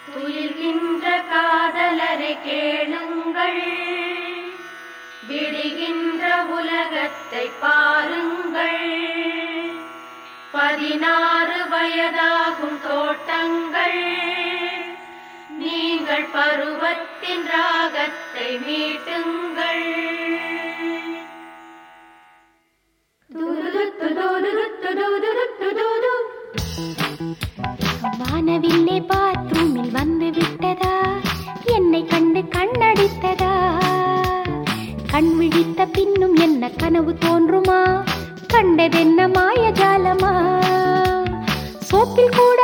துயில்கின்ற காதலரை கேளுங்கள் விடுகின்ற உலகத்தை பாருங்கள் பதினாறு வயதாகும் தோட்டங்கள் நீங்கள் பருவத்தின் ராகத்தை மீட்டுங்கள் துதுதுத்து துதுதுத்து துதுதுத்து துது. வானவில்லே பாத்ரூமில் வந்து விட்டதா என்னை கண்டு கண்ணடித்ததா கண் விழித்த பின்னும் என்ன கனவு தோன்றுமா கண்டதென்ன மாயஜாலமா சோப்பில் கூட